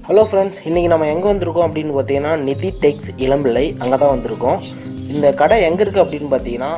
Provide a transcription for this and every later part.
hello friends இன்றைக்கி நம்ம எங்கே வந்திருக்கோம் அப்படின்னு பார்த்தீங்கன்னா நிதி டெக்ஸ் இளம்பிள்ளை அங்கே தான் வந்திருக்கோம் இந்த கடை எங்கே இருக்குது அப்படின்னு பார்த்தீங்கன்னா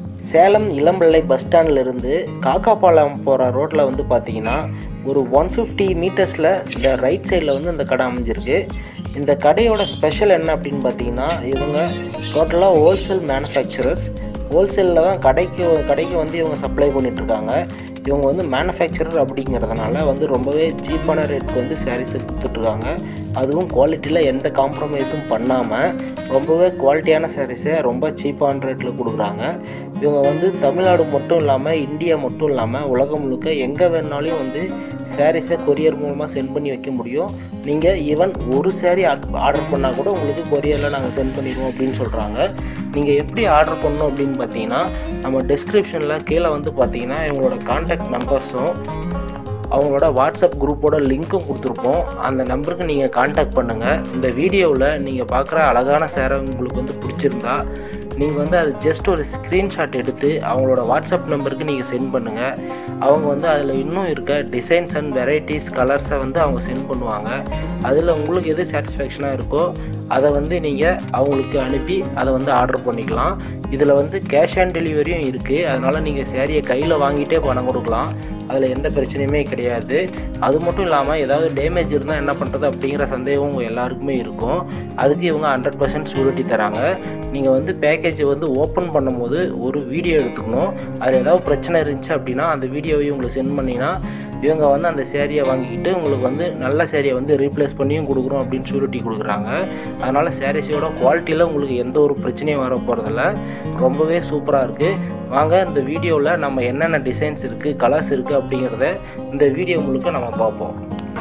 சேலம் இளம்பிள்ளை பஸ் ஸ்டாண்ட்லேருந்து காக்காப்பாளையம் போகிற ரோட்டில் வந்து பார்த்தீங்கன்னா ஒரு ஒன் ஃபிஃப்டி மீட்டர்ஸில் இந்த ரைட் சைடில் வந்து இந்த கடை அமைஞ்சிருக்கு இந்த கடையோட ஸ்பெஷல் என்ன அப்படின்னு பார்த்தீங்கன்னா இவங்க டோட்டலாக ஹோல்சேல் மேனுஃபேக்சரர்ஸ் ஹோல்சேலில் தான் கடைக்கு கடைக்கு வந்து இவங்க சப்ளை பண்ணிகிட்ருக்காங்க இவங்க வந்து மேனுஃபேக்சரர் அப்படிங்கிறதுனால வந்து ரொம்பவே சீப்பான ரேட்டுக்கு வந்து சாரீஸை கொடுத்துட்ருக்காங்க அதுவும் குவாலிட்டியில் எந்த காம்ப்ரமைஸும் பண்ணாமல் ரொம்பவே குவாலிட்டியான சாரீஸை ரொம்ப சீப்பான ரேட்டில் கொடுக்குறாங்க இவங்க வந்து தமிழ்நாடு மட்டும் இல்லாமல் இந்தியா மட்டும் இல்லாமல் உலகம் முழுக்க எங்கே வேணாலும் வந்து சாரீஸை கொரியர் மூலமாக சென்ட் பண்ணி வைக்க முடியும் நீங்கள் ஈவன் ஒரு சாரீ ஆர்டர் பண்ணால் கூட உங்களுக்கு கொரியரில் நாங்கள் சென்ட் பண்ணிடுவோம் அப்படின்னு சொல்கிறாங்க நீங்கள் எப்படி ஆர்டர் பண்ணணும் அப்படின்னு பார்த்தீங்கன்னா நம்ம டிஸ்கிரிப்ஷனில் கீழே வந்து பார்த்தீங்கன்னா இவங்களோட கான்டாக்ட் நம்பர்ஸும் அவங்களோட வாட்ஸ்அப் குரூப்போட லிங்க்கும் கொடுத்துருப்போம் அந்த நம்பருக்கு நீங்கள் காண்டாக்ட் பண்ணுங்கள் இந்த வீடியோவில் நீங்கள் பார்க்குற அழகான சேரை உங்களுக்கு வந்து பிடிச்சிருந்தா நீங்கள் வந்து அது ஜஸ்ட் ஒரு ஸ்க்ரீன்ஷாட் எடுத்து அவங்களோட வாட்ஸ்அப் நம்பருக்கு நீங்கள் சென்ட் பண்ணுங்கள் அவங்க வந்து அதில் இன்னும் இருக்க டிசைன்ஸ் அண்ட் வெரைட்டிஸ் கலர்ஸை வந்து அவங்க சென்ட் பண்ணுவாங்க அதில் உங்களுக்கு எது சாட்டிஸ்ஃபேக்ஷனாக இருக்கோ அதை வந்து நீங்கள் அவங்களுக்கு அனுப்பி அதை வந்து ஆர்டர் பண்ணிக்கலாம் இதில் வந்து கேஷ் ஆன் டெலிவரியும் இருக்குது அதனால் நீங்கள் சேரீயை கையில் வாங்கிட்டே பணம் கொடுக்கலாம் அதில் எந்த பிரச்சனையுமே கிடையாது அது மட்டும் இல்லாமல் ஏதாவது டேமேஜ் இருந்தால் என்ன பண்ணுறது அப்படிங்கிற சந்தேகம் உங்கள் எல்லாருக்குமே இருக்கும் அதுக்கு இவங்க ஹண்ட்ரட் பர்சன்ட் சூரிட்டி தராங்க நீங்கள் வந்து பேக்கேஜை வந்து ஓப்பன் பண்ணும்போது ஒரு வீடியோ எடுத்துக்கணும் அதில் ஏதாவது பிரச்சனை இருந்துச்சு அப்படின்னா அந்த வீடியோவையும் உங்களுக்கு சென்ட் பண்ணிங்கன்னா இவங்க வந்து அந்த சேரீயை வாங்கிக்கிட்டு உங்களுக்கு வந்து நல்ல சேரீயை வந்து ரீப்ளேஸ் பண்ணியும் கொடுக்குறோம் அப்படின்னு சூரிட்டி கொடுக்குறாங்க அதனால் சாரீஸோட குவாலிட்டியில் உங்களுக்கு எந்த ஒரு பிரச்சனையும் வர போகிறதில்ல ரொம்பவே சூப்பராக இருக்குது வாங்க இந்த வீடியோவில் நம்ம என்னென்ன டிசைன்ஸ் இருக்குது கலர்ஸ் இருக்குது அப்படிங்கிறத இந்த வீடியோ முழுக்க நம்ம பார்ப்போம்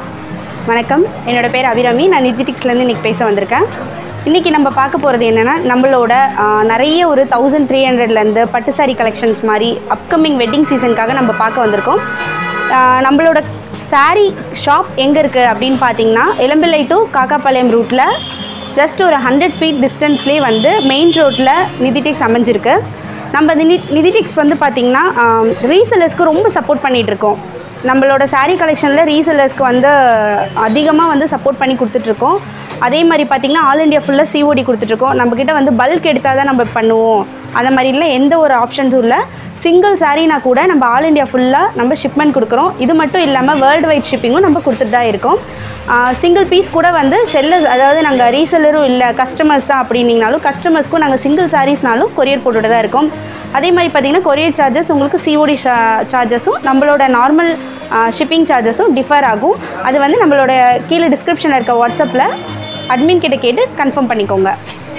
வணக்கம் என்னோட பேர் அபிராமி நான் நிதிடிக்ஸ்லேருந்து இன்றைக்கி பேச வந்திருக்கேன் இன்றைக்கி நம்ம பார்க்க போகிறது என்னென்னா நம்மளோட ஆ, நிறைய ஒரு தௌசண்ட் த்ரீ ஹண்ட்ரட்லேருந்து பட்டு சாரி கலெக்ஷன்ஸ் மாதிரி அப்கமிங் வெட்டிங் சீசனுக்காக நம்ம பார்க்க வந்திருக்கோம் ஆ, நம்மளோட சாரீ ஷாப் எங்கே இருக்குது அப்படின்னு பார்த்தீங்கன்னா இளம்பிள்ளை டு காக்காப்பாளையம் ரூட்டில் ஜஸ்ட் ஒரு ஹண்ட்ரட் ஃபீட் டிஸ்டன்ஸ்லேயே வந்து மெயின் ரோட்டில் நிதிடெக்ஸ் அமைஞ்சிருக்கு நம்ம நிதி நிதிடெக்ஸ் வந்து பார்த்திங்கன்னா ரீசெல்லர்ஸ்க்கு ரொம்ப சப்போர்ட் பண்ணிகிட்டு இருக்கோம் நம்மளோட saree கலெக்ஷனில் ரீசெல்லர்ஸ்க்கு வந்து அதிகமாக வந்து சப்போர்ட் பண்ணி கொடுத்துட்ருக்கோம் அதே மாதிரி பார்த்திங்கன்னா ஆல் இண்டியா ஃபுல்லாக சிஓடி கொடுத்துட்ருக்கோம் நம்மக்கிட்ட வந்து பல்க் எடுத்தால் தான் நம்ம பண்ணுவோம் அந்த மாதிரிலாம் எந்த ஒரு ஆப்ஷன்ஸும் இல்லை சிங்கிள் சாரீனா கூட நம்ம ஆல் இண்டியா ஃபுல்லாக நம்ம ஷிப்மெண்ட் கொடுக்குறோம் இது மட்டும் இல்லாமல் வேர்ல்டு வைட் ஷிப்பிங்கும் நம்ம கொடுத்துட்டு தான் இருக்கோம் சிங்கிள் பீஸ் கூட வந்து செல்லர்ஸ் அதாவது நாங்கள் ரீசெல்லரும் இல்லை கஸ்டமர்ஸ் தான் அப்படின்னீங்கனாலும் கஸ்டமர்ஸ்க்கும் நாங்கள் சிங்கிள் சாரீஸ்னாலும் கொரியர் போட்டுட்டு தான் இருக்கோம் அதே மாதிரி பார்த்தீங்கன்னா கொரியர் சார்ஜஸ் உங்களுக்கு சிஓடி சார்ஜஸும் நம்மளோட நார்மல் ஷிப்பிங் சார்ஜஸும் டிஃபர் ஆகும் அது வந்து நம்மளோட கீழே டிஸ்கிரிப்ஷனில் இருக்க வாட்ஸ்அப்பில் அட்மின் கிட்ட கேட்டு கன்ஃபார்ம் பண்ணிக்கோங்க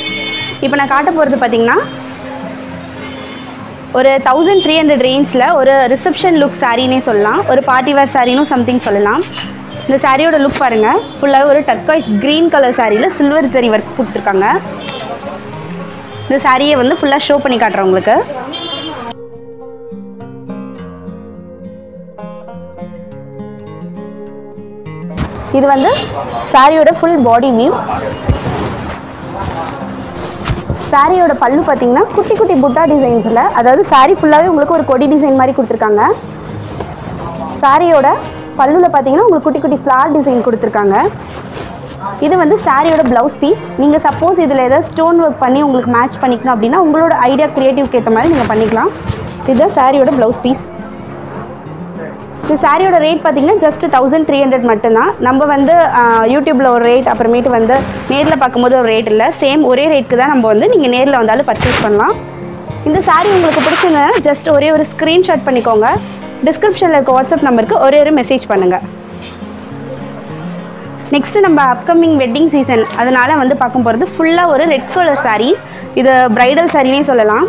இப்போ நான் காட்ட போகிறது பார்த்தீங்கன்னா ஒரு தௌசண்ட் த்ரீ ஹண்ட்ரட் ரேஞ்சில் ஒரு ரிசப்ஷன் லுக் சாரீனே சொல்லலாம் ஒரு பார்ட்டி வேர் சாரினும் சம்திங் சொல்லலாம் இந்த சாரியோட லுக் பாருங்கள் ஃபுல்லாகவே ஒரு டர்காய்ஸ் க்ரீன் கலர் சாரியில் சில்வர் ஜரி ஒர்க் கொடுத்துருக்காங்க இந்த சாரியை வந்து ஃபுல்லாக ஷோ பண்ணி காட்டுறேன் உங்களுக்கு இது வந்து சாரியோட ஃபுல் பாடி வியூ சாரியோட பல்லு பார்த்தீங்கன்னா குட்டி குட்டி புட்டா டிசைன்ஸில் அதாவது சாரி ஃபுல்லாகவே உங்களுக்கு ஒரு கொடி டிசைன் மாதிரி கொடுத்துருக்காங்க சாரியோட பல்லுவில் பார்த்தீங்கன்னா உங்களுக்கு குட்டி குட்டி ஃப்ளார் டிசைன் கொடுத்துருக்காங்க இது வந்து சாரியோட ப்ளவுஸ் பீஸ் நீங்கள் சப்போஸ் இதில் ஏதாவது ஸ்டோன் ஒர்க் பண்ணி உங்களுக்கு மேட்ச் பண்ணிக்கணும் அப்படின்னா உங்களோட ஐடியா க்ரியேட்டிவ்க்கு ஏற்ற மாதிரி நீங்கள் பண்ணிக்கலாம் இதுதான் சாரியோட ப்ளவுஸ் பீஸ் இந்த சாரியோட ரேட் பார்த்தீங்கன்னா ஜஸ்ட் தௌசண்ட் த்ரீ ஹண்ட்ரட் மட்டும்தான் நம்ம வந்து யூடியூப்பில் ஒரு ரேட் அப்புறமேட்டு வந்து நேரில் பார்க்கும்போது ஒரு ரேட் இல்லை சேம் ஒரே ரேட்டுக்கு தான் நம்ம வந்து நீங்கள் நேரில் வந்தாலும் பர்ச்சேஸ் பண்ணலாம் இந்த சாரி உங்களுக்கு பிடிச்சிருந்ததுன்னா ஜஸ்ட் ஒரே ஒரு ஸ்க்ரீன்ஷாட் பண்ணிக்கோங்க டிஸ்கிரிப்ஷனில் இருக்க வாட்ஸ்அப் நம்பருக்கு ஒரே ஒரு மெசேஜ் பண்ணுங்கள் நெக்ஸ்ட்டு நம்ம அப்கமிங் வெட்டிங் சீசன் அதனால் வந்து பார்க்க போகிறது ஃபுல்லாக ஒரு ரெட் கலர் saree இது பிரைடல் சாரினே சொல்லலாம்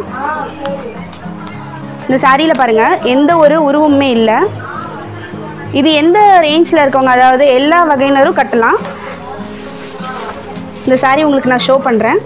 இந்த சாரியில் பாருங்கள் எந்த ஒரு உருவமுமே இல்லை இது எந்த ரேஞ்சில் இருக்கவங்க அதாவது எல்லா வகையினரும் கட்டலாம் இந்த saree உங்களுக்கு நான் ஷோ பண்ணுறேன்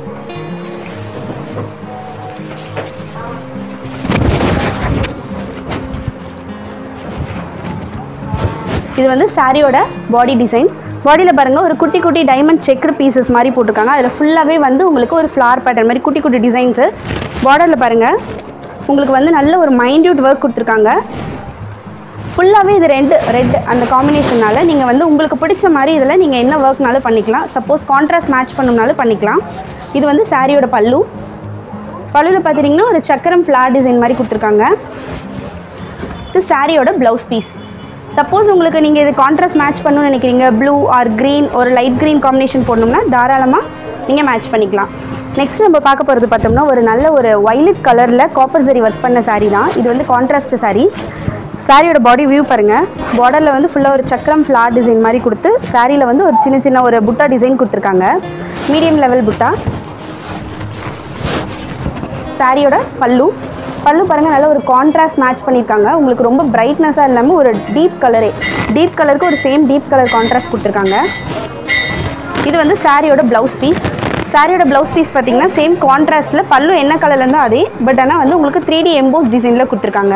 இது வந்து சாரியோட பாடி டிசைன் பாடியில் பாருங்கள் ஒரு குட்டி குட்டி டைமண்ட் செக்குடு பீசஸ் மாதிரி போட்டிருக்காங்க அதில் ஃபுல்லாகவே வந்து உங்களுக்கு ஒரு ஃப்ளார் பேட்டர்ன் மாதிரி குட்டி குட்டி டிசைன்ஸு பார்டரில் பாருங்கள் உங்களுக்கு வந்து நல்ல ஒரு மைன்யூட் ஒர்க் கொடுத்துருக்காங்க ஃபுல்லாகவே இது ரெண்டு ரெட் அந்த காம்பினேஷனால நீங்கள் வந்து உங்களுக்கு பிடிச்ச மாதிரி இதில் நீங்கள் என்ன ஒர்க்னாலும் பண்ணிக்கலாம் சப்போஸ் கான்ட்ராஸ்ட் மேட்ச் பண்ணணும்னாலும் பண்ணிக்கலாம் இது வந்து சாரியோட பல்லு பல்லுவில் பார்த்துட்டிங்கன்னா ஒரு சக்கரம் ஃப்ளார் டிசைன் மாதிரி கொடுத்துருக்காங்க இது சாரியோட ப்ளவுஸ் பீஸ் சப்போஸ் உங்களுக்கு நீங்கள் இது கான்ட்ராஸ்ட் மேட்ச் பண்ணணும்னு நினைக்கிறீங்க ப்ளூ ஆர் க்ரீன் ஒரு லைட் க்ரீன் காம்பினேஷன் போடணும்னா தாராளமாக நீங்கள் மேட்ச் பண்ணிக்கலாம் நெக்ஸ்ட் நம்ம பார்க்க போகிறது பார்த்தோம்னா ஒரு நல்ல ஒரு வைலட் கலரில் காப்பர் சரி ஒர்க் பண்ண saree தான் இது வந்து கான்ட்ராஸ்ட் saree சாரியோட பாடி வியூ பாருங்கள் பார்டரில் வந்து ஃபுல்லாக ஒரு சக்கரம் ஃப்ளார் டிசைன் மாதிரி கொடுத்து சாரியில் வந்து ஒரு சின்ன சின்ன ஒரு புட்டா டிசைன் கொடுத்துருக்காங்க மீடியம் லெவல் புட்டா சாரியோட பல்லு பல்லு பாருங்கள் நல்ல ஒரு கான்ட்ராஸ்ட் மேட்ச் பண்ணியிருக்காங்க உங்களுக்கு ரொம்ப பிரைட்னஸாக இல்லாமல் ஒரு டீப் கலரே டீப் கலருக்கு ஒரு சேம் டீப் கலர் கான்ட்ராஸ்ட் கொடுத்துருக்காங்க இது வந்து சாரியோட ப்ளவுஸ் பீஸ் சாரியோட ப்ளவுஸ் பீஸ் பார்த்தீங்கன்னா சேம் கான்ட்ராஸ்ட்டில் பல்லு என்ன கலர்ல இருந்தோ அதே பட் ஆனால் வந்து உங்களுக்கு த்ரீ டி எம்போஸ் டிசைனில் கொடுத்துருக்காங்க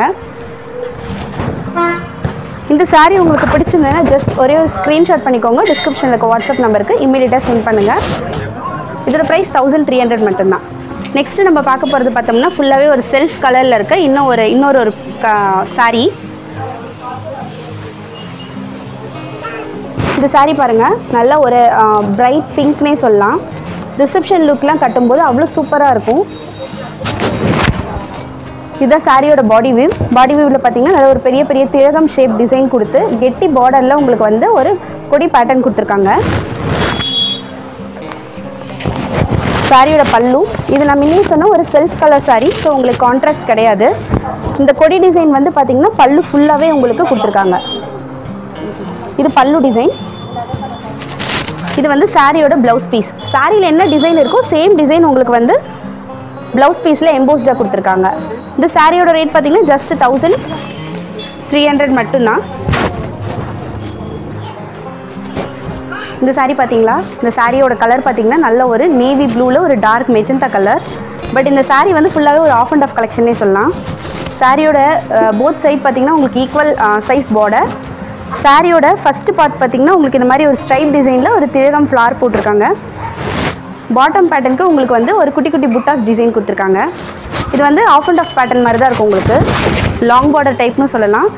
இந்த saree உங்களுக்கு பிடிச்சிருந்ததுன்னா ஜஸ்ட் ஒரே ஒரு ஸ்க்ரீன்ஷாட் பண்ணிக்கோங்க டிஸ்கிரிப்ஷனில் இருக்க வாட்ஸ்அப் நம்பருக்கு இமீடியட்டாக சென்ட் பண்ணுங்கள் இதோட ப்ரைஸ் தௌசண்ட் த்ரீ ஹண்ட்ரட் மட்டும்தான் நெக்ஸ்ட் நம்ம பார்க்க போகிறது பார்த்தோம்னா ஃபுல்லாகவே ஒரு செல்ஃப் கலரில் இருக்க இன்னும் ஒரு இன்னொரு ஒரு saree இந்த saree பாருங்கள் நல்ல ஒரு பிரைட் பிங்க்னே சொல்லலாம் ரிசப்ஷன் லுக்லாம் கட்டும்போது அவ்வளோ சூப்பராக இருக்கும் இதுதான் சாரியோட பாடி வியூ பாடி வியூவில் பார்த்தீங்கன்னா நல்ல ஒரு பெரிய பெரிய திலகம் ஷேப் டிசைன் கொடுத்து கெட்டி பார்டரில் உங்களுக்கு வந்து ஒரு கொடி பேட்டர்ன் கொடுத்துருக்காங்க சாரியோட பல்லு இது நான் முன்னே சொன்ன ஒரு செல்ஃப் கலர் saree ஸோ உங்களுக்கு கான்ட்ராஸ்ட் கிடையாது இந்த கொடி டிசைன் வந்து பார்த்தீங்கன்னா பல்லு ஃபுல்லாகவே உங்களுக்கு கொடுத்துருக்காங்க இது பல்லு டிசைன் இது வந்து சாரியோட ப்ளவுஸ் பீஸ் சாரியில் என்ன டிசைன் இருக்கோ சேம் டிசைன் உங்களுக்கு வந்து ப்ளவுஸ் பீஸில் எம்போஸ்டாக கொடுத்துருக்காங்க இந்த சாரியோட ரேட் பார்த்தீங்கன்னா ஜஸ்ட் தௌசண்ட் த்ரீ ஹண்ட்ரட் மட்டும்தான் இந்த saree பார்த்தீங்களா இந்த சாரியோட கலர் பார்த்தீங்கன்னா நல்ல ஒரு நேவி ப்ளூவில் ஒரு டார்க் மெஜந்தா கலர் பட் இந்த saree வந்து ஃபுல்லாகவே ஒரு ஆஃப் அண்ட் ஆஃப் கலெக்ஷனே சொல்லலாம் சாரியோட போத் சைட் பார்த்தீங்கன்னா உங்களுக்கு ஈக்குவல் சைஸ் பார்டர் சாரியோட ஃபஸ்ட்டு பார்ட் பார்த்தீங்கன்னா உங்களுக்கு இந்த மாதிரி ஒரு ஸ்ட்ரைப் டிசைனில் ஒரு திலகம் ஃப்ளார் போட்டிருக்காங்க பாட்டம் பேட்டர்னுக்கு உங்களுக்கு வந்து ஒரு குட்டி குட்டி புட்டாஸ் டிசைன் கொடுத்துருக்காங்க இது வந்து ஆஃப் அண்ட் ஆஃப் பேட்டர்ன் மாதிரி தான் இருக்கும் உங்களுக்கு லாங் பார்டர் டைப்னு சொல்லலாம்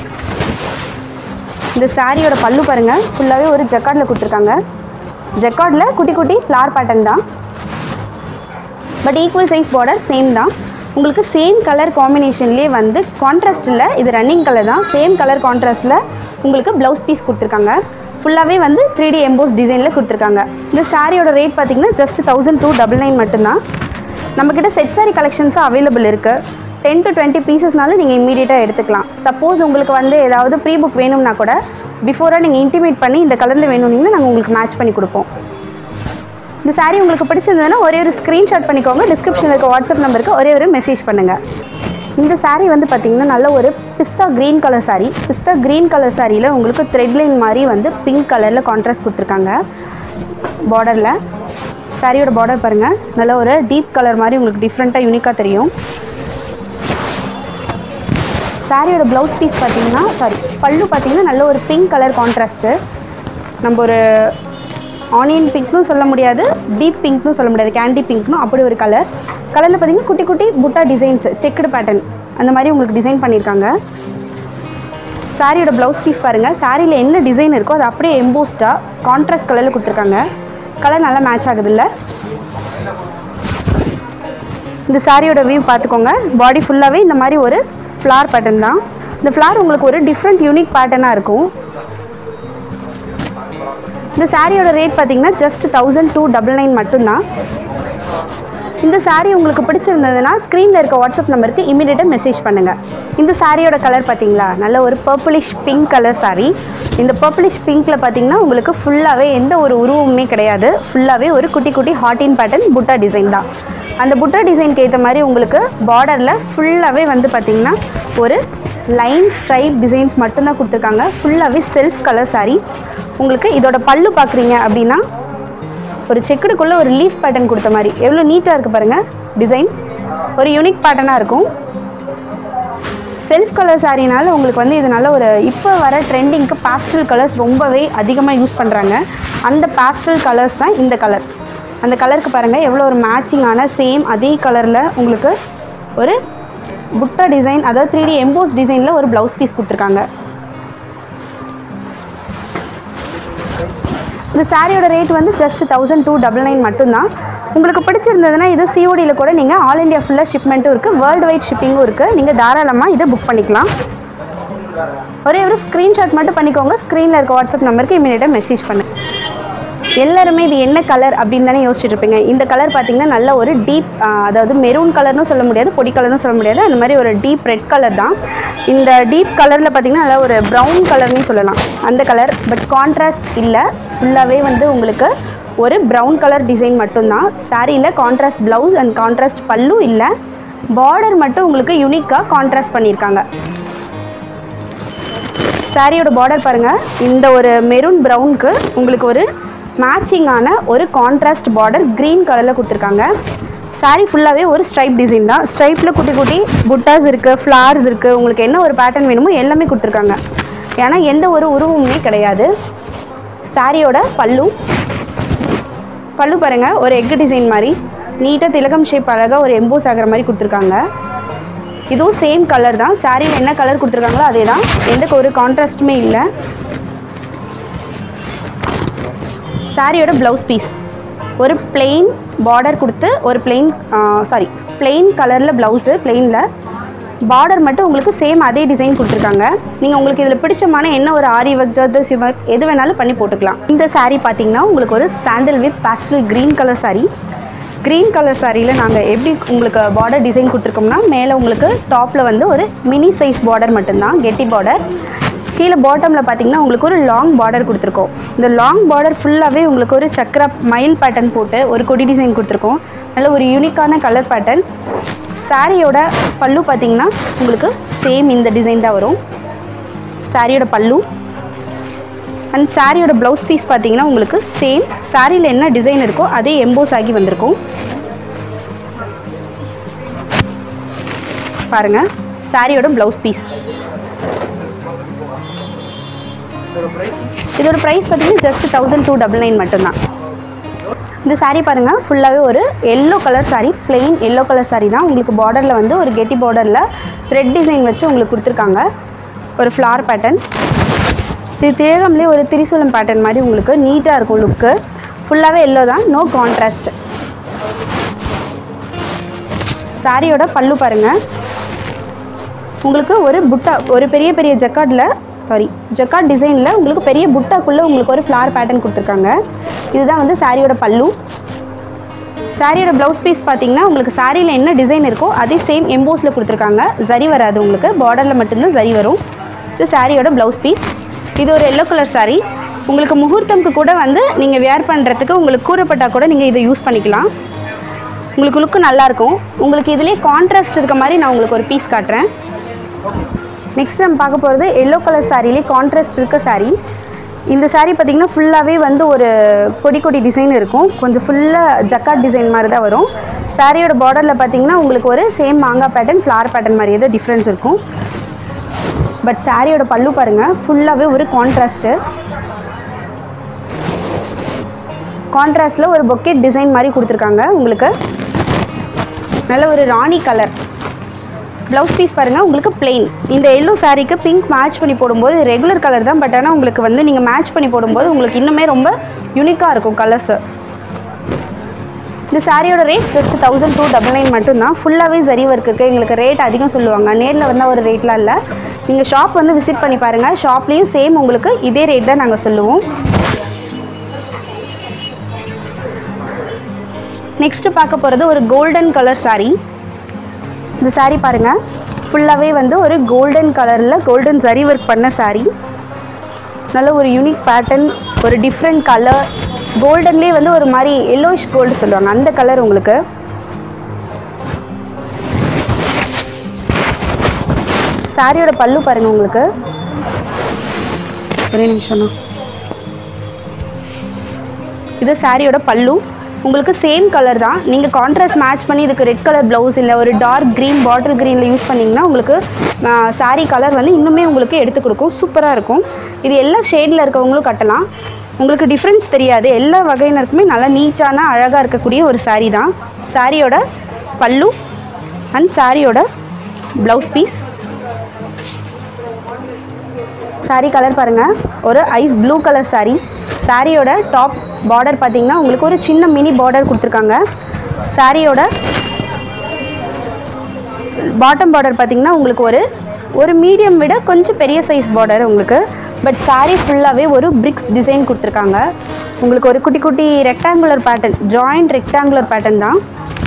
இந்த சாரியோட பல்லு பாருங்கள் ஃபுல்லாகவே ஒரு ஜக்கார்டில் கொடுத்துருக்காங்க ஜக்கார்டில் குட்டி குட்டி ஃப்ளார் பேட்டர்ன் தான் but equal size border same தான் உங்களுக்கு சேம் கலர் காம்பினேஷன்லேயே வந்து கான்ட்ராஸ்ட் இல்லை இது ரன்னிங் கலர் தான் சேம் கலர் கான்ட்ராஸ்ட்டில் உங்களுக்கு ப்ளவுஸ் பீஸ் கொடுத்துருக்காங்க ஃபுல்லாகவே வந்து த்ரீ டி எம்போஸ் டிசைனில் கொடுத்துருக்காங்க இந்த சாரியோட ரேட் பார்த்தீங்கன்னா just thousand two double nine மட்டும்தான் நம்மக்கிட்ட செட் சாரி கலெக்ஷன்ஸும் அவைலபிள் இருக்குது டென் டு டுவெண்ட்டி பீசஸ்னாலும் நீங்கள் இம்மீடியட்டாக எடுத்துக்கலாம் சப்போஸ் உங்களுக்கு வந்து ஏதாவது ப்ரீ புக் வேணும்னா கூட பிஃபோராக நீங்கள் இன்டிமேட் பண்ணி இந்த கலரில் வேணும்னீங்கன்னா நாங்கள் உங்களுக்கு மேட்ச் பண்ணி கொடுப்போம் இந்த saree உங்களுக்கு பிடிச்சிருந்ததுன்னா ஒரே ஒரு ஸ்க்ரீன்ஷாட் பண்ணிக்கோங்க டிஸ்கிரிப்ஷனில் இருக்க வாட்ஸ்அப் நம்பருக்கு ஒரே ஒரு மெசேஜ் பண்ணுங்கள் இந்த saree வந்து பார்த்திங்கன்னா நல்ல ஒரு பிஸ்தா க்ரீன் கலர் saree பிஸ்தா க்ரீன் கலர் சாரியில் உங்களுக்கு த்ரெட் லைன் மாதிரி வந்து பிங்க் கலரில் கான்ட்ராஸ்ட் கொடுத்துருக்காங்க பார்டரில் சாரியோட பார்டர் பாருங்கள் நல்ல ஒரு டீப் கலர் மாதிரி உங்களுக்கு டிஃப்ரெண்ட்டாக யூனிக்காக தெரியும் சாரியோட ப்ளவுஸ் பீஸ் பார்த்தீங்கன்னா சாரி பல்லு பார்த்தீங்கன்னா நல்ல ஒரு பிங்க் கலர் கான்ட்ராஸ்ட்டு நம்ம ஒரு ஆனியன் பிங்க்னும் சொல்ல முடியாது டீப் பிங்க்னும் சொல்ல முடியாது கேண்டி பிங்க்னும் அப்படி ஒரு கலர் கலரில் பார்த்தீங்கன்னா குட்டி குட்டி புட்டா டிசைன்ஸ் செக்குடு பேட்டர்ன் அந்த மாதிரி உங்களுக்கு டிசைன் பண்ணியிருக்காங்க சாரியோட ப்ளவுஸ் பீஸ் பாருங்கள் சாரியில் என்ன டிசைன் இருக்கோ அது அப்படியே எம்போஸ்டாக கான்ட்ராஸ்ட் கலரில் கொடுத்துருக்காங்க கலர் நல்லா மேட்ச் ஆகுதுல்ல இந்த சாரியோட வியூ பார்த்துக்கோங்க பாடி ஃபுல்லாகவே இந்த மாதிரி ஒரு ஃப்ளார் பேட்டர்ன் தான் இந்த ஃப்ளார் உங்களுக்கு ஒரு டிஃப்ரெண்ட் யூனிக் பேட்டர்னாக இருக்கும் இந்த சாரியோட ரேட் பார்த்தீங்கன்னா just thousand two double nine மட்டும்தான் இந்த saree உங்களுக்கு பிடிச்சிருந்ததுன்னா ஸ்க்ரீனில் இருக்க வாட்ஸ்அப் நம்பருக்கு இமீடியட்டாக மெசேஜ் பண்ணுங்கள் இந்த சாரியோட கலர் பார்த்தீங்களா நல்ல ஒரு பர்பிளிஷ் பிங்க் கலர் saree இந்த பர்பிளிஷ் பிங்க்கில் பார்த்தீங்கன்னா உங்களுக்கு ஃபுல்லாகவே எந்த ஒரு உருவமுமே கிடையாது ஃபுல்லாகவே ஒரு குட்டி குட்டி ஹாட்டின் பேட்டர்ன் புட்டா டிசைன் தான் அந்த புட்டா டிசைனுக்கு ஏற்ற மாதிரி உங்களுக்கு பார்டரில் ஃபுல்லாகவே வந்து பார்த்தீங்கன்னா ஒரு லைன் ஸ்ட்ரைப் டிசைன்ஸ் மட்டும்தான் கொடுத்துருக்காங்க ஃபுல்லாகவே செல்ஃப் கலர் saree உங்களுக்கு இதோட பல்லு பார்க்குறீங்க அப்படின்னா ஒரு செக்குடுக்குள்ளே ஒரு லீஃப் பேட்டர்ன் கொடுத்த மாதிரி எவ்வளோ நீட்டாக இருக்குது பாருங்கள் டிசைன்ஸ் ஒரு யூனிக் பேட்டர்னாக இருக்கும் செல்ஃப் கலர் சாரினால உங்களுக்கு வந்து இது நல்ல ஒரு இப்போ வர ட்ரெண்டிங்க்கு பாஸ்டல் கலர்ஸ் ரொம்பவே அதிகமாக யூஸ் பண்ணுறாங்க அந்த பாஸ்டல் கலர்ஸ் தான் இந்த கலர் அந்த கலருக்கு பாருங்கள் எவ்வளோ ஒரு மேட்சிங்கான சேம் அதே கலரில் உங்களுக்கு ஒரு புட்டா டிசைன் அதாவது த்ரீ டி எம்போஸ் டிசைனில் ஒரு ப்ளவுஸ் பீஸ் கொடுத்துருக்காங்க இந்த சாரியோட ரேட் வந்து just thousand two double nine மட்டும்தான் உங்களுக்கு பிடிச்சிருந்ததுன்னா இது சிஓடியில் கூட நீங்கள் ஆல் இண்டியா ஃபுல்லாக ஷிப்மெண்ட்டும் இருக்குது வேர்ல்டு வைட் ஷிப்பிங்கும் இருக்குது நீங்கள் தாராளமாக இதை புக் பண்ணிக்கலாம் ஒரே ஒரு ஸ்க்ரீன்ஷாட் மட்டும் பண்ணிக்கோங்க ஸ்க்ரீனில் இருக்க வாட்ஸ்அப் நம்பருக்கு இமீடியட்டாக மெசேஜ் பண்ணு எல்லாருமே இது என்ன கலர் அப்படின்னு தானே யோசிச்சுட்டு இருப்பீங்க இந்த கலர் பார்த்தீங்கன்னா நல்ல ஒரு டீப் அதாவது மெரூன் கலர்னு சொல்ல முடியாது பொடி கலர்னு சொல்ல முடியாது அந்த மாதிரி ஒரு டீப் ரெட் கலர் தான் இந்த டீப் கலரில் பார்த்தீங்கன்னா நல்ல ஒரு ப்ரௌன் கலர்னே சொல்லலாம் அந்த கலர் பட் கான்ட்ராஸ்ட் இல்லை ஃபுல்லாகவே வந்து உங்களுக்கு ஒரு ப்ரௌன் கலர் டிசைன் மட்டும்தான் சாரியில் கான்ட்ராஸ்ட் ப்ளவுஸ் அண்ட் கான்ட்ராஸ்ட் பல்லு இல்லை பார்டர் மட்டும் உங்களுக்கு யூனிக்காக கான்ட்ராஸ்ட் பண்ணியிருக்காங்க சாரியோட பார்டர் பாருங்கள் இந்த ஒரு மெரூன் ப்ரௌனுக்கு உங்களுக்கு ஒரு மேட்சிங்கான ஒரு கான்ட்ராஸ்ட் பார்டர் க்ரீன் கலரில் கொடுத்துருக்காங்க சாரி ஃபுல்லாகவே ஒரு ஸ்ட்ரைப் டிசைன் தான் ஸ்ட்ரைப்பில் குட்டி குட்டி புட்டாஸ் இருக்குது ஃப்ளார்ஸ் இருக்குது உங்களுக்கு என்ன ஒரு பேட்டர்ன் வேணுமோ எல்லாமே கொடுத்துருக்காங்க ஏன்னா எந்த ஒரு உருவமுமே கிடையாது சாரியோட பல்லு பல்லு பாருங்கள் ஒரு எக் டிசைன் மாதிரி நீட்டாக திலகம் ஷேப் அழகாக ஒரு எம்போஸ் ஆகிற மாதிரி கொடுத்துருக்காங்க இதுவும் சேம் கலர் தான் சாரியில் என்ன கலர் கொடுத்துருக்காங்களோ அதே தான் எந்த ஒரு கான்ட்ராஸ்ட்டுமே இல்லை சாரியோட ப்ளவுஸ் பீஸ் ஒரு plain பார்டர் கொடுத்து ஒரு plain சாரி plain கலரில் ப்ளவுஸு பிளெயினில் பார்டர் மட்டும் உங்களுக்கு சேம் அதே டிசைன் கொடுத்துருக்காங்க நீங்கள் உங்களுக்கு இதில் பிடிச்சமான என்ன ஒரு ஆரி ஒர்க் ஜர்தர் சிவக் எது வேணாலும் பண்ணி போட்டுக்கலாம் இந்த saree பார்த்தீங்கன்னா உங்களுக்கு ஒரு sandal with pastel green colour saree green colour சாரியில் நாங்கள் எப்படி உங்களுக்கு பார்டர் டிசைன் கொடுத்துருக்கோம்னா மேலே உங்களுக்கு டாப்பில் வந்து ஒரு மினி சைஸ் பார்டர் மட்டும்தான் கெட்டி பார்டர் கீழே பாட்டமில் பார்த்தீங்கன்னா உங்களுக்கு ஒரு லாங் பார்டர் கொடுத்துருக்கோம் இந்த லாங் பார்டர் ஃபுல்லாகவே உங்களுக்கு ஒரு சக்கர மயில் பேட்டர்ன் போட்டு ஒரு கொடி டிசைன் கொடுத்துருக்கோம் நல்ல ஒரு யூனிக்கான கலர் பேட்டர்ன் சாரியோட பல்லு பார்த்தீங்கன்னா உங்களுக்கு சேம் இந்த டிசைன் தான் வரும் சாரியோட பல்லு அண்ட் சாரியோட ப்ளவுஸ் பீஸ் பார்த்தீங்கன்னா உங்களுக்கு சேம் சாரியில் என்ன டிசைன் இருக்கோ அதே எம்போஸ் ஆகி வந்திருக்கும் பாருங்கள் சாரியோட ப்ளவுஸ் பீஸ் இதோட ப்ரைஸ் பார்த்தீங்கன்னா just thousand two double nine மட்டும்தான் இந்த saree பாருங்கள் ஃபுல்லாகவே ஒரு yellow colour saree plain yellow colour saree தான் உங்களுக்கு பார்டரில் வந்து ஒரு கெட்டி பார்டரில் த்ரெட் டிசைன் வச்சு உங்களுக்கு கொடுத்துருக்காங்க ஒரு ஃப்ளார் பேட்டர்ன் இது திலகம்லேயே ஒரு திரிசூலம் பேட்டர்ன் மாதிரி உங்களுக்கு நீட்டாக இருக்கும் லுக்கு ஃபுல்லாகவே எல்லோ தான் நோ கான்ட்ராஸ்ட் சாரியோட பல்லு பாருங்கள் உங்களுக்கு ஒரு புட்டா ஒரு பெரிய பெரிய ஜக்கார்டில் சாரி ஜக்கார்ட் டிசைனில் உங்களுக்கு பெரிய புட்டாக்குள்ளே உங்களுக்கு ஒரு ஃப்ளார் பேட்டர்ன் கொடுத்துருக்காங்க இதுதான் வந்து சாரியோட பல்லு சாரியோட ப்ளவுஸ் பீஸ் பார்த்தீங்கன்னா உங்களுக்கு சாரியில் என்ன டிசைன் இருக்கோ அதே சேம் எம்போஸில் கொடுத்துருக்காங்க ஜரி வராது உங்களுக்கு பார்டரில் மட்டும்தான் ஜரி வரும் இது சாரியோட ப்ளவுஸ் பீஸ் இது ஒரு எல்லோ கலர் saree உங்களுக்கு முகூர்த்தம்க்கு கூட வந்து நீங்கள் வேர் பண்ணுறதுக்கு உங்களுக்கு கூறப்பட்டா கூட நீங்கள் இதை யூஸ் பண்ணிக்கலாம் உங்களுக்கு லுக்கு நல்லாயிருக்கும் உங்களுக்கு இதிலே கான்ட்ராஸ்ட் இருக்க மாதிரி நான் உங்களுக்கு ஒரு பீஸ் காட்டுறேன் நெக்ஸ்ட் நம்ம பார்க்க போகிறது எல்லோ கலர் சாரிலே கான்ட்ராஸ்ட் இருக்க saree இந்த saree பார்த்திங்கன்னா ஃபுல்லாகவே வந்து ஒரு கொடி கொடி டிசைன் இருக்கும் கொஞ்சம் ஃபுல்லாக ஜக்காட் டிசைன் மாதிரி தான் வரும் சாரியோட பார்டரில் பார்த்தீங்கன்னா உங்களுக்கு ஒரு சேம் மாங்காய் பேட்டர்ன் ஃப்ளார் பேட்டர்ன் மாதிரி ஏதோ டிஃப்ரென்ஸ் இருக்கும் பட் சாரியோட பல்லு பாருங்கள் ஃபுல்லாகவே ஒரு கான்ட்ராஸ்ட்டு கான்ட்ராஸ்டில் ஒரு பொக்கெட் டிசைன் மாதிரி கொடுத்துருக்காங்க உங்களுக்கு நல்ல ஒரு ராணி கலர் ப்ளவுஸ் பீஸ் பாருங்கள் உங்களுக்கு plain இந்த எல்லோ சாரீக்கு பிங்க் மேட்ச் பண்ணி போடும்போது ரெகுலர் கலர் தான் பட் ஆனால் உங்களுக்கு வந்து நீங்கள் மேட்ச் பண்ணி போடும்போது உங்களுக்கு இன்னுமே ரொம்ப யூனிக்காக இருக்கும் கலர்ஸு இந்த சாரியோட rate just thousand two double nine மட்டும்தான் ஃபுல்லாகவே சரி ஒர்க் இருக்குது எங்களுக்கு ரேட் அதிகம் சொல்லுவாங்க நேரில் வந்தால் ஒரு ரேட்லாம் இல்லை நீங்கள் ஷாப் வந்து விசிட் பண்ணி பாருங்கள் ஷாப்லேயும் சேம் உங்களுக்கு இதே ரேட் தான் நாங்கள் சொல்லுவோம் நெக்ஸ்ட்டு பார்க்க போகிறது ஒரு கோல்டன் கலர் saree இந்த saree பாருங்கள் ஃபுல்லாகவே வந்து ஒரு கோல்டன் கலரில் கோல்டன் ஜரி ஒர்க் பண்ண saree நல்ல ஒரு யூனிக் பேட்டர்ன் ஒரு டிஃப்ரெண்ட் கலர் கோல்டன்லேயே வந்து ஒரு மாதிரி எல்லோயிஷ் கோல்டு சொல்லுவாங்க அந்த கலர் உங்களுக்கு சாரியோட பல்லு பாருங்க உங்களுக்கு ஒரே நிமிஷம் இது சாரியோட பல்லு உங்களுக்கு சேம் கலர் தான் நீங்கள் கான்ட்ராஸ்ட் மேட்ச் பண்ணி இதுக்கு ரெட் கலர் ப்ளவுஸ் இல்லை ஒரு டார்க் க்ரீன் பாட்டில் க்ரீனில் யூஸ் பண்ணிங்கன்னா உங்களுக்கு சாரீ கலர் வந்து இன்னுமே உங்களுக்கு எடுத்து கொடுக்கும் சூப்பராக இருக்கும் இது எல்லா ஷேடில் இருக்கவங்களும் கட்டலாம் உங்களுக்கு டிஃப்ரென்ஸ் தெரியாது எல்லா வகையினருக்குமே நல்லா நீட்டான அழகாக இருக்கக்கூடிய ஒரு saree தான் சாரியோட பல்லு அண்ட் சாரியோட ப்ளவுஸ் பீஸ் saree கலர் பாருங்கள் ஒரு ஐஸ் ப்ளூ கலர் saree சாரியோட டாப் பார்டர் பார்த்தீங்கன்னா உங்களுக்கு ஒரு சின்ன மினி பார்டர் கொடுத்துருக்காங்க சாரியோட பாட்டம் பார்டர் பார்த்தீங்கன்னா உங்களுக்கு ஒரு ஒரு மீடியம் விட கொஞ்சம் பெரிய சைஸ் பார்டர் உங்களுக்கு பட் saree ஃபுல்லாகவே ஒரு பிரிக்ஸ் டிசைன் கொடுத்துருக்காங்க உங்களுக்கு ஒரு குட்டி குட்டி rectangular pattern joint rectangular pattern தான்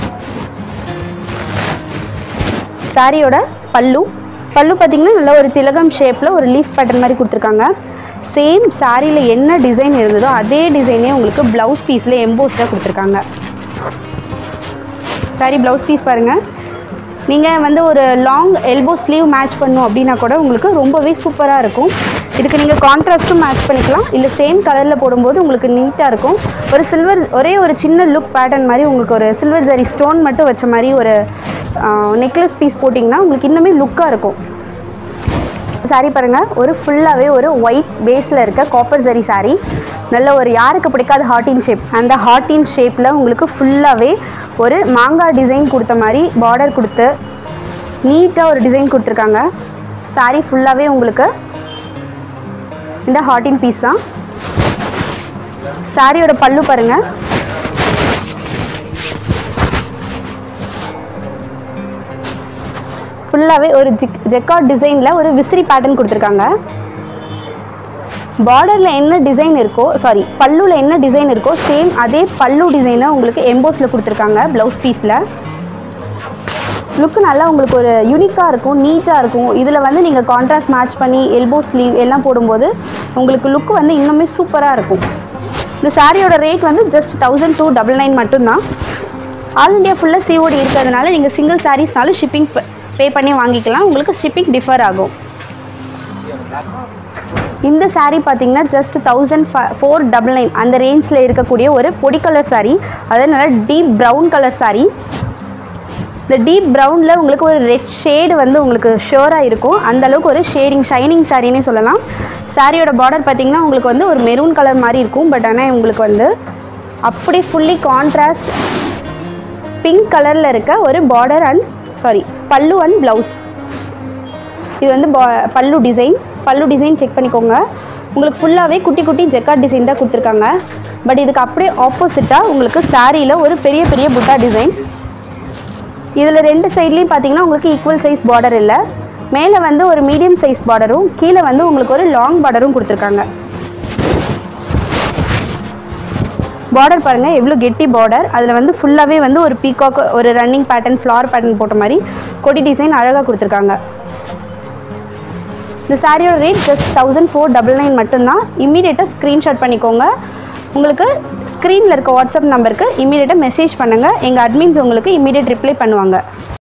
சாரியோட பல்லு பல்லு பார்த்தீங்கன்னா நல்ல ஒரு திலகம் ஷேப்பில் ஒரு லீஃப் பேட்டர்ன் மாதிரி கொடுத்துருக்காங்க சேம் சாரியில் என்ன டிசைன் இருந்ததோ அதே டிசைனே உங்களுக்கு ப்ளவுஸ் பீஸில் எம்போஸ்டாக கொடுத்துருக்காங்க சாரி ப்ளவுஸ் பீஸ் பாருங்கள் நீங்கள் வந்து ஒரு லாங் எல்போ ஸ்லீவ் மேட்ச் பண்ணும் அப்படின்னா கூட உங்களுக்கு ரொம்பவே சூப்பராக இருக்கும் இதுக்கு நீங்கள் கான்ட்ராஸ்ட்டும் மேட்ச் பண்ணிக்கலாம் இல்லை சேம் கலரில் போடும்போது உங்களுக்கு நீட்டாக இருக்கும் ஒரு சில்வர் ஒரே ஒரு சின்ன லுக் பேட்டர்ன் மாதிரி உங்களுக்கு ஒரு சில்வர் ஜரி ஸ்டோன் மட்டும் வச்ச மாதிரி ஒரு நெக்லஸ் பீஸ் போட்டிங்கன்னா உங்களுக்கு இன்னுமே லுக்காக இருக்கும் சாரி பாருங்கள் ஒரு ஃபுல்லாகவே ஒரு ஒயிட் பேஸில் இருக்க காப்பர் ஜரி சாரி நல்ல ஒரு யாருக்கு பிடிக்காத ஹார்டின் ஷேப் அந்த ஹார்டின் ஷேப்பில் உங்களுக்கு ஃபுல்லாகவே ஒரு மாங்காய் டிசைன் கொடுத்த மாதிரி பார்டர் கொடுத்து நீட்டாக ஒரு டிசைன் கொடுத்துருக்காங்க சாரி ஃபுல்லாகவே உங்களுக்கு இந்த ஹார்டின் பீஸ் தான் சாரியோட பல்லு பாருங்கள் ஃபுல்லாகவே ஒரு ஜிக் ஜெக்கார்ட் டிசைனில் ஒரு விசிறி பேட்டர்ன் கொடுத்துருக்காங்க பார்டரில் என்ன டிசைன் இருக்கோ சாரி பல்லுவில் என்ன டிசைன் இருக்கோ சேம் அதே பல்லு டிசைனை உங்களுக்கு எம்போஸில் கொடுத்துருக்காங்க ப்ளவுஸ் பீஸில் லுக்கு நல்லா உங்களுக்கு ஒரு யூனிக்காக இருக்கும் நீட்டாக இருக்கும் இதில் வந்து நீங்கள் கான்ட்ராஸ்ட் மேட்ச் பண்ணி எல்போ ஸ்லீவ் எல்லாம் போடும்போது உங்களுக்கு லுக்கு வந்து இன்னுமே சூப்பராக இருக்கும் இந்த சாரியோட ரேட் வந்து just thousand two double nine மட்டும்தான் ஆல் இண்டியா ஃபுல்லாக சிஓடி இருக்கிறதுனால நீங்கள் சிங்கிள் சாரீஸ்னாலும் ஷிப்பிங் பே பண்ணி வாங்கிக்கலாம் உங்களுக்கு ஷிப்பிங் டிஃபர் ஆகும் இந்த saree பார்த்தீங்கன்னா just thousand four double nine அந்த ரேஞ்சில் இருக்கக்கூடிய ஒரு பொடி கலர் saree அதாவது நல்லா டீப் ப்ரௌன் கலர் saree இந்த டீப் ப்ரௌனில் உங்களுக்கு ஒரு ரெட் ஷேடு வந்து உங்களுக்கு ஷோராக இருக்கும் அந்த அளவுக்கு ஒரு ஷேடிங் ஷைனிங் சாரின்னே சொல்லலாம் சாரியோட பார்டர் பார்த்தீங்கன்னா உங்களுக்கு வந்து ஒரு மெரூன் கலர் மாதிரி இருக்கும் பட் ஆனால் உங்களுக்கு வந்து அப்படி ஃபுல்லி கான்ட்ராஸ்ட் பிங்க் கலரில் இருக்க ஒரு பார்டர் அண்ட் சாரி பல்லு அண்ட் ப்ளவுஸ் இது வந்து பா- பல்லு டிசைன் பல்லு டிசைன் செக் பண்ணிக்கோங்க உங்களுக்கு ஃபுல்லாகவே குட்டி குட்டி ஜெக்கார்ட் டிசைன் தான் கொடுத்துருக்காங்க பட் இதுக்கு அப்படியே ஆப்போசிட்டாக உங்களுக்கு சாரியில் ஒரு பெரிய பெரிய புட்டா டிசைன் இதில் ரெண்டு சைட்லேயும் பார்த்தீங்கன்னா உங்களுக்கு ஈக்குவல் சைஸ் பார்டர் இல்லை மேலே வந்து ஒரு மீடியம் சைஸ் பார்டரும் கீழே வந்து உங்களுக்கு ஒரு லாங் பார்டரும் கொடுத்துருக்காங்க பார்டர் பாருங்கள் எவ்வளோ கெட்டி பார்டர் அதில் வந்து ஃபுல்லாகவே வந்து ஒரு பீகாக் ஒரு ரன்னிங் பேட்டர்ன் ஃப்ளார் பேட்டர்ன் போட்ட மாதிரி கொடி டிசைன் அழகாக கொடுத்துருக்காங்க இந்த சாரியோட rate just thousand four double nine மட்டும்தான் இம்மீடியட்டாக ஸ்க்ரீன்ஷாட் பண்ணிக்கோங்க உங்களுக்கு ஸ்க்ரீனில் இருக்க வாட்ஸ்அப் நம்பருக்கு இம்மீடியட்டாக மெசேஜ் பண்ணுங்கள் எங்கள் அட்மின்ஸ் உங்களுக்கு இம்மீடியட் ரிப்ளை பண்ணுவாங்க